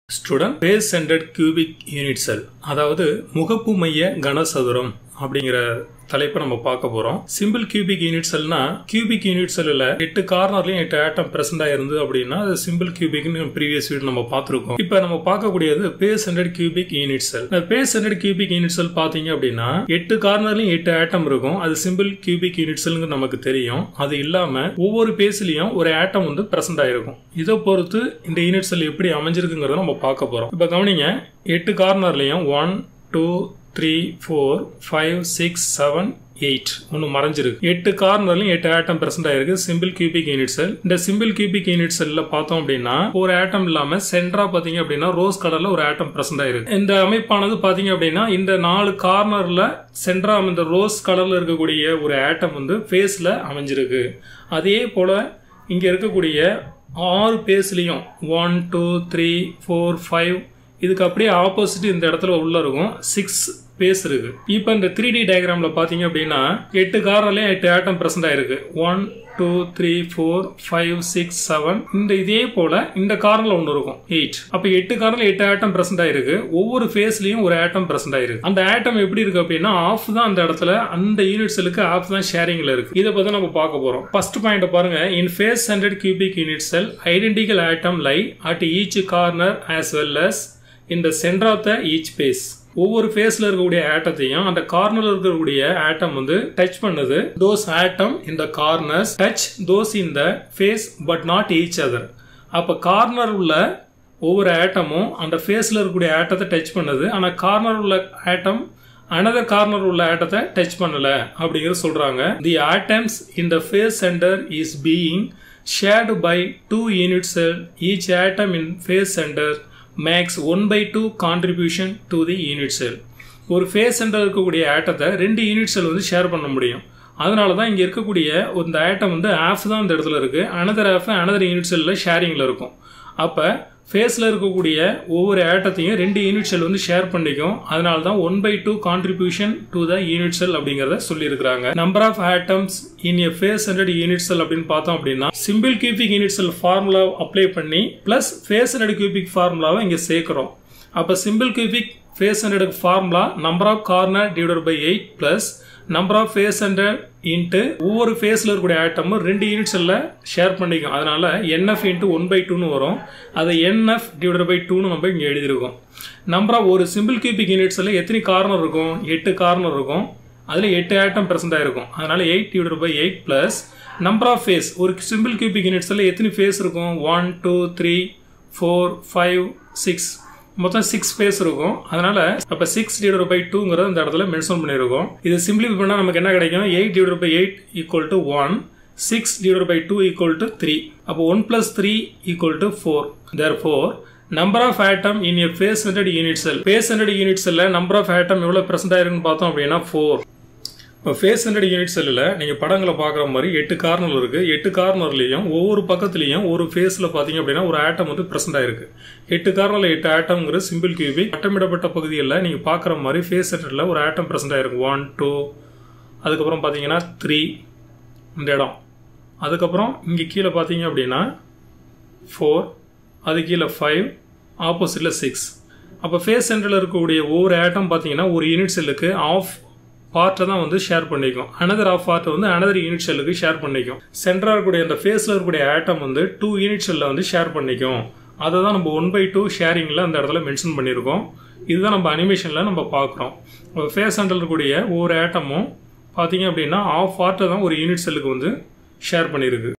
student face centred cubic unit cell அதாவது முகப்பு மைய கனசதுரம் அப்படிங்கிற தலைப்பை நம்ம பார்க்க போறோம் சிம்பிள் கியூபிக் யூனிட் செல்னா கியூபிக் யூனிட் செல்லில் எட்டு கார்னர்லயும் எட்டு ஆட்டம் பிரசன்ட் ஆயிருந்து அப்படின்னா அது சிம்பிள் கியூபிக்னு ப்ரீவியஸ் வீடு நம்ம பார்த்துருக்கோம் இப்போ நம்ம பார்க்கக்கூடியது face centred cubic unit cell இந்த face centred cubic unit cell பார்த்தீங்க அப்படின்னா எட்டு கார்னர்லயும் எட்டு ஆட்டம் இருக்கும் அது சிம்பிள் கியூபிக் யூனிட் செல்னு நமக்கு தெரியும் அது இல்லாம ஒவ்வொரு பேஸ்லயும் ஒரு ஆட்டம் வந்து பிரசன்ட் ஆயிருக்கும் இதை பொறுத்து இந்த யூனிட் செல் எப்படி அமைஞ்சிருக்குங்கிறத நம்ம பார்க்க போறோம் இப்போ கவனிங்க எட்டு கார்னர்லயும் one two three four five six seven eight ஒன்று மறைஞ்சிருக்கு எட்டு கார்னர்லையும் எட்டு ஆட்டம் பிரசன்ட் ஆயிருக்கு சிம்பிள் கியூபிக் யூனிட் செல் இந்த சிம்பிள் கியூபிக் யூனிட் செல்ல பார்த்தோம் அப்படின்னா ஒரு ஆட்டம் இல்லாம சென்டரா பாத்தீங்க அப்படின்னா ரோஸ் கலர்ல ஒரு ஆட்டம் பிரசன்ட் ஆயிருக்கு இந்த அமைப்பானது பாத்தீங்க அப்படின்னா இந்த நாலு கார்னர்ல சென்டரா இந்த ரோஸ் கலர்ல இருக்கக்கூடிய ஒரு ஆட்டம் வந்து ஃபேஸ்ல அமைஞ்சிருக்கு அதே போல இங்க இருக்கக்கூடிய ஆறு பேஸ்லயும் one two three four five இதுக்கு அப்படியே ஆப்போசிட் இந்த இடத்துல உள்ள இருக்கும் சிக்ஸ் பேஸ் இருக்கு இப்போ இந்த த்ரீ டி டயக்ராம்ல பாத்தீங்க அப்படின்னா எட்டு கார்லயும் எட்டு ஆட்டம் பிரசன்ட் ஆயிருக்கு one two three four five six seven இந்த இதே போல இந்த கார்னர்ல ஒன்று இருக்கும் எயிட் அப்ப எட்டு கார்னர்ல எட்டு ஆட்டம் பிரசன்ட் ஆயிருக்கு ஒவ்வொரு ஃபேஸ்லயும் ஒரு ஆட்டம் பிரசன்ட் ஆயிருக்கு அந்த ஆட்டம் எப்படி இருக்கு அப்படின்னா ஆஃப் தான் அந்த இடத்துல அந்த யூனிட் செல்லுக்கு ஆஃப் தான் ஷேரிங்ல இருக்கு இதை பத்தி நம்ம பார்க்க போறோம் ஃபர்ஸ்ட் பாயிண்ட் பாருங்க in face centred cubic unit cell identical atom lie at each corner as well as இந்த centre of the each face ஒவ்வொரு ஃபேஸ்ல இருக்கக்கூடிய ஆட்டத்தையும் அந்த கார்னர்ல இருக்கக்கூடிய ஆட்டம் வந்து டச் பண்ணுது தோஸ் ஆட்டம் இந்த corners touch those in the face but not each other அப்ப கார்னர் உள்ள ஒவ்வொரு ஆட்டமும் அந்த ஃபேஸ்ல இருக்கக்கூடிய ஆட்டத்தை டச் பண்ணுது ஆனா கார்னர் உள்ள ஆட்டம் அனதர் கார்னர் உள்ள ஆட்டத்தை டச் பண்ணல அப்படிங்கிறது சொல்றாங்க the atoms in the face centre is being shared by two unit cell each atom in face centre makes one by two contribution to the unit cell ஒரு face centre இருக்கக்கூடிய ஆட்டத்தை ரெண்டு unit cell வந்து share பண்ண முடியும் அதனால தான் இங்கே இருக்கக்கூடிய இந்த ஆட்டம் வந்து ஆஃப் தான் இந்த இடத்துல இருக்கு அனதர் ஆஃப் அனதர் யூனிட் செல்லில் ஷேரிங்கில் இருக்கும் அப்போ ஃபேஸில் இருக்கக்கூடிய ஒவ்வொரு ஆட்டத்தையும் ரெண்டு யூனிட் செல் வந்து ஷேர் பண்ணிக்கும் அதனால தான் one by two contribution to the unit cell அப்படிங்கிறத சொல்லியிருக்கிறாங்க number of atoms in a face centred unit cell அப்படின்னு பார்த்தோம் அப்படின்னா simple cubic unit cell formula apply பண்ணி பிளஸ் ஃபேஸ் ஹண்ட்ரட் கியூபிக் ஃபார்முலாவை இங்கே சேர்க்கிறோம் அப்போ simple cubic face centred formula number of corner divided by eight plus number of face centred into ஒவ்வொரு ஃபேஸில் இருக்கக்கூடிய ஆட்டமும் ரெண்டு யூனிட்ஸில் ஷேர் பண்ணிக்கும் அதனால என்எஃப் இன்ட்டு ஒன் பை டூன்னு வரும் அதை என்எஃப் டிவைட் பை டூன்னு நம்ம இங்கே எழுதியிருக்கோம் நம்பர் ஆஃப் ஒரு சிம்பிள் கியூபிக் யூனிட்ஸில் எத்தனை கார்னர் இருக்கும் எட்டு கார்னர் இருக்கும் அதில் எட்டு ஆட்டம் பிரசன்ட் ஆயிருக்கும் அதனால eight divide by eight plus number of face ஒரு சிம்பிள் கியூபிக் யூனிட்ஸில் எத்தனை ஃபேஸ் இருக்கும் one two three four five six மொத்தம் சிக்ஸ் ஃபேஸ் இருக்கும் அதனால அப்ப சிக்ஸ் டிவைட் பை டூங்கிறத இந்த இடத்துல மென்ஷன் பண்ணியிருக்கோம் இது சிம்பிளிஃபை பண்ணா நமக்கு என்ன கிடைக்கும் eight divide by eight equal to one six divide by two equal to three அப்போ one plus three equal to four there four number of atom in a face centred unit cell face centred unit செல்ல number of atom எவ்வளவு present ஆயிருக்குன்னு பார்த்தோம் அப்படின்னா four இப்போ face centred unit செல்லில் நீங்கள் படங்களை பார்க்குற மாதிரி எட்டு கார்னர் இருக்குது எட்டு கார்னர்லேயும் ஒவ்வொரு பக்கத்துலேயும் ஒரு ஃபேஸில் பார்த்தீங்க அப்படின்னா ஒரு ஆட்டம் வந்து ப்ரெசென்ட் ஆயிருக்கு எட்டு கார்னரில் எட்டு ஆட்டம்ங்கிற சிம்பிள் கியூபிக் அட்டமிடப்பட்ட பகுதிகளில் நீங்கள் பார்க்குற மாதிரி ஃபேஸ் ஹண்ட்ரடில் ஒரு ஆட்டம் ப்ரெசென்ட் ஆயிருக்கு ஒன் டூ அதுக்கப்புறம் பார்த்தீங்கன்னா த்ரீ இந்த இடம் அதுக்கப்புறம் இங்கே கீழே பார்த்தீங்க அப்படின்னா ஃபோர் அது கீழே ஃபைவ் ஆப்போசிட்டில் சிக்ஸ் அப்போ ஃபேஸ் சென்டரில் இருக்கக்கூடிய ஒவ்வொரு ஆட்டம் பார்த்தீங்கன்னா ஒரு யூனிட் செல்லுக்கு ஆஃப் பார்ட்டை தான் வந்து ஷேர் பண்ணிக்கும் அனதர் ஆஃப் பார்ட்டை வந்து அனதர் யூனிட் செல்லுக்கு ஷேர் பண்ணிக்கும் சென்டராக இருக்கக்கூடிய அந்த ஃபேஸில் இருக்கக்கூடிய ஆட்டம் வந்து டூ யூனிட் செல்லில் வந்து ஷேர் பண்ணிக்கும் அதை தான் நம்ம ஒன் பை டூ ஷேரிங்கில் அந்த இடத்துல மென்ஷன் பண்ணியிருக்கோம் இதுதான் நம்ம அனிமேஷனில் நம்ம பார்க்குறோம் ஃபேஸ் சென்டரில் இருக்கக்கூடிய ஒவ்வொரு ஆட்டமும் பார்த்தீங்க அப்படின்னா ஆஃப் பார்ட்டை தான் ஒரு யூனிட் செல்லுக்கு வந்து ஷேர் பண்ணியிருக்கு